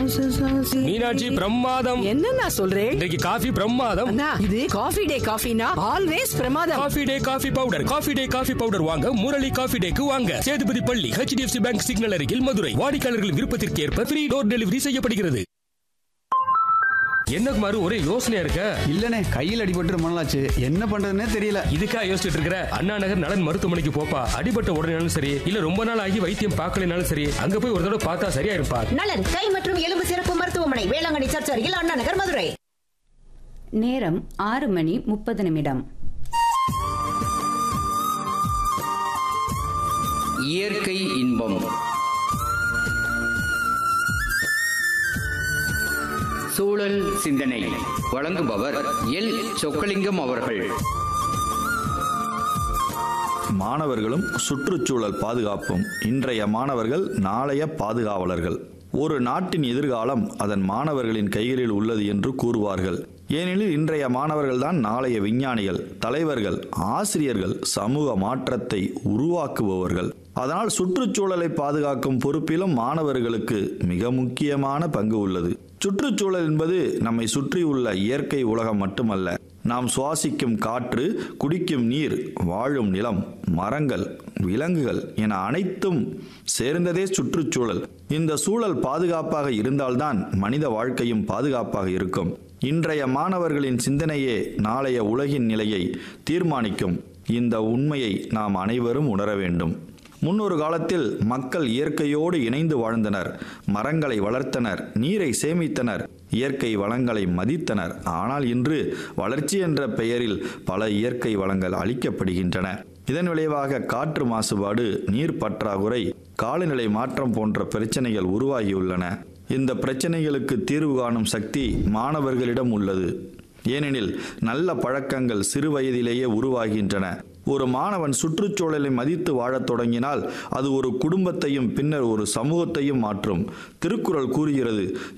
மீனாட்சி பிரமாதம் என்னண்ணா சொல்றேன் இன்றைக்கு காஃபி பிரமாதம் அண்ணா இது காஃபி டே காஃபினா ஆல்வேஸ் பிரமாதம் Coffee Day coffee powder Coffee Day coffee powder வாங்க முரளி காஃபி டேக்கு வாங்க சேதுபதி பள்ளி ஹெச்டிஎஃப்சி பேங்க் சிக்னல் அருகில் மதுரை வாடிக்கையாளர்கள் விருப்பத்திற்கு ஏற்ப ஃப்ரீ டோர் டெலிவரி செய்யப்படுகிறது என்ன குமார் ஒரே யோசனையா இருக்க இல்லனே கையில் அடிபட்டு ரொம்ப நாளாச்சு என்ன பண்றதுன்னே தெரியல இதுக்கா யோசிச்சுட்டு இருக்கிற அண்ணா நகர் நலன் மருத்துவமனைக்கு போப்பா அடிபட்ட உடனேனாலும் சரி இல்ல ரொம்ப நாள் ஆகி வைத்தியம் பார்க்கலனாலும் சரி அங்க போய் ஒரு தடவை பார்த்தா சரியா இருப்பா நலன் கை மற்றும் எலும்பு சிறப்பு மருத்துவமனை வேளாங்கண்ணி சர்ச் அருகில் அண்ணா நகர் மதுரை நேரம் ஆறு மணி முப்பது நிமிடம் இயற்கை இன்பம் சூழல் சிந்தனை வழங்குபவர் எல் சொக்கலிங்கம் அவர்கள் மாணவர்களும் சுற்றுச்சூழல் பாதுகாப்பும் இன்றைய மாணவர்கள் நாளைய பாதுகாவலர்கள் ஒரு நாட்டின் எதிர்காலம் அதன் மாணவர்களின் கைகளில் உள்ளது என்று கூறுவார்கள் ஏனெனில் இன்றைய மாணவர்கள்தான் நாளைய விஞ்ஞானிகள் தலைவர்கள் ஆசிரியர்கள் சமூக மாற்றத்தை உருவாக்குபவர்கள் அதனால் சுற்றுச்சூழலை பாதுகாக்கும் பொறுப்பிலும் மாணவர்களுக்கு மிக முக்கியமான பங்கு உள்ளது சுற்றுச்சூழல் என்பது நம்மை சுற்றியுள்ள இயற்கை உலகம் மட்டுமல்ல நாம் சுவாசிக்கும் காற்று குடிக்கும் நீர் வாழும் நிலம் மரங்கள் விலங்குகள் என அனைத்தும் சேர்ந்ததே சுற்றுச்சூழல் இந்த சூழல் பாதுகாப்பாக இருந்தால்தான் மனித வாழ்க்கையும் பாதுகாப்பாக இருக்கும் இன்றைய மாணவர்களின் சிந்தனையே நாளைய உலகின் நிலையை தீர்மானிக்கும் இந்த உண்மையை நாம் அனைவரும் உணர வேண்டும் முன்னொரு காலத்தில் மக்கள் இயற்கையோடு இணைந்து வாழ்ந்தனர் மரங்களை வளர்த்தனர் நீரை சேமித்தனர் இயற்கை வளங்களை மதித்தனர் ஆனால் இன்று வளர்ச்சி என்ற பெயரில் பல இயற்கை வளங்கள் அளிக்கப்படுகின்றன இதன் விளைவாக காற்று மாசுபாடு நீர் பற்றாக்குறை காலநிலை மாற்றம் போன்ற பிரச்சனைகள் உருவாகியுள்ளன இந்த பிரச்சனைகளுக்கு தீர்வு காணும் சக்தி மாணவர்களிடம் உள்ளது ஏனெனில் நல்ல பழக்கங்கள் சிறு வயதிலேயே உருவாகின்றன ஒரு மாணவன் சுற்றுச்சூழலை மதித்து வாழத் தொடங்கினால் அது ஒரு குடும்பத்தையும் பின்னர் ஒரு சமூகத்தையும் மாற்றும் திருக்குறள் கூறுகிறது